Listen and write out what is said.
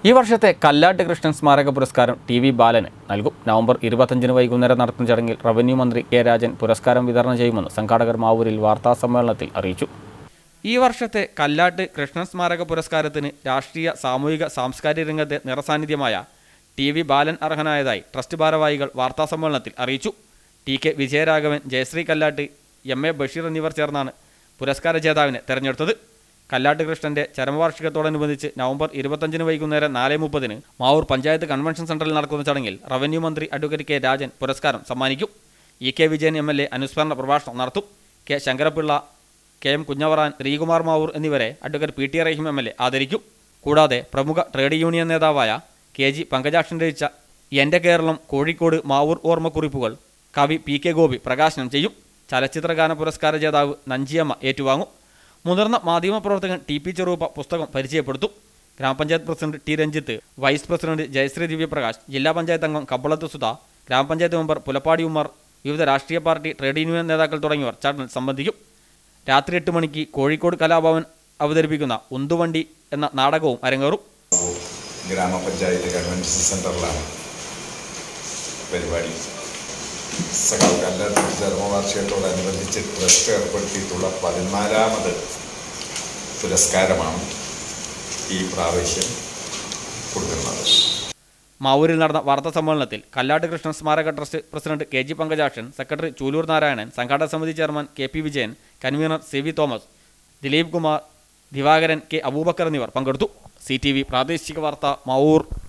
ഈ വർഷത്തെ കല്ലാട്ട് കൃഷ്ണൻ സ്മാരക പുരസ്കാരം ടി വി ബാലന് നൽകും നവംബർ ഇരുപത്തഞ്ചിന് വൈകുന്നേരം നടത്തുന്ന ചടങ്ങിൽ റവന്യൂ മന്ത്രി കെ രാജൻ പുരസ്കാരം വിതരണം ചെയ്യുമെന്ന് സംഘാടകർ മാവൂരിൽ വാർത്താസമ്മേളനത്തിൽ അറിയിച്ചു ഈ വർഷത്തെ കല്ലാട്ട് കൃഷ്ണൻ സ്മാരക പുരസ്കാരത്തിന് രാഷ്ട്രീയ സാമൂഹിക സാംസ്കാരിക രംഗത്തെ നിറസാന്നിധ്യമായ ടി വി ബാലൻ അർഹനായതായി ട്രസ്റ്റ് ഭാരവാഹികൾ വാർത്താസമ്മേളനത്തിൽ അറിയിച്ചു T K Vijayaraghavan Jayasree Kallatt M A Basheer എന്നിവർ ചേർന്നാണ് പുരസ്കാര ജേതാവിനെ തെരഞ്ഞെടുത്തത് കല്ലാട്ട് കൃഷ്ണന്റെ ചരമവാർഷികത്തോടനുബന്ധിച്ച് നവംബർ ഇരുപത്തഞ്ചിന് വൈകുന്നേരം നാല് മുപ്പതിന് മാവൂർ പഞ്ചായത്ത് കൺവെൻഷൻ സെന്ററിൽ നടക്കുന്ന ചടങ്ങിൽ റവന്യൂ മന്ത്രി അഡ്വക്കേറ്റ് കെ രാജൻ പുരസ്കാരം സമ്മാനിക്കും E K Vijayan M L A അനുസ്മരണ പ്രഭാഷണം നടത്തും K Sankarapillai K M Kunjavaran Sreekumar Mavoor എന്നിവരെ advocate P T Raheem M L A ആദരിക്കും കൂടാതെ പ്രമുഖ ട്രേഡ് യൂണിയൻ നേതാവായ കെ ജി പങ്കജാക്ഷൻ രചിച്ച എൻ്റെ കേരളം കോഴിക്കോട് മാവൂർ ഓർമ്മക്കുറിപ്പുകൾ കവി പി കെ ഗോപി പ്രകാശനം ചെയ്യും ചലച്ചിത്രഗാന പുരസ്കാര ജേതാവ് നഞ്ചിയമ്മ ഏറ്റുവാങ്ങും മുതിർന്ന മാധ്യമപ്രവർത്തകൻ ടി പി ചെറുപ്പ പുസ്തകം പരിചയപ്പെടുത്തും ഗ്രാമപഞ്ചായത്ത് president T Ranjith vice president Jayasree Divyaprakash ജില്ലാ പഞ്ചായത്ത് അംഗം കമ്പളത്ത് സുധ ഗ്രാമപഞ്ചായത്ത് മെമ്പർ പുലപ്പാടി ഉമ്മർ വിവിധ രാഷ്ട്രീയ പാർട്ടി ട്രേഡ് യൂണിയൻ നേതാക്കൾ തുടങ്ങിയവർ ചടങ്ങിൽ സംബന്ധിക്കും രാത്രി എട്ട് മണിക്ക് കോഴിക്കോട് കലാഭവൻ അവതരിപ്പിക്കുന്ന ഉന്തുവണ്ടി എന്ന നാടകവും അരങ്ങേറും ഗ്രാമപഞ്ചായത്ത് കൺവെൻഷൻ സെൻ്ററിലാണ് പരിപാടി സഖാവ് കല്ലാട്ട് ചരമവാർഷികത്തോടനുബന്ധിച്ച് ട്രസ്റ്റ് ഏർപ്പെടുത്തിയിട്ടുള്ള പതിനാലാമത് പുരസ്കാരമാണ് ഈ പ്രാവശ്യം കൊടുക്കുന്നത് മാവൂരിൽ നടന്ന വാർത്താ സമ്മേളനത്തിൽ കല്ലാട്ട് കൃഷ്ണൻ സ്മാരക trust president K G Pankajakshan secretary Chulur Narayanan സംഘാടക സമിതി chairman K P Vijayan convener C V Thomas Dileep Kumar Divakaran K Aboobacker എന്നിവർ പങ്കെടുത്തു സി ടി വി പ്രാദേശിക വാർത്ത മാവൂർ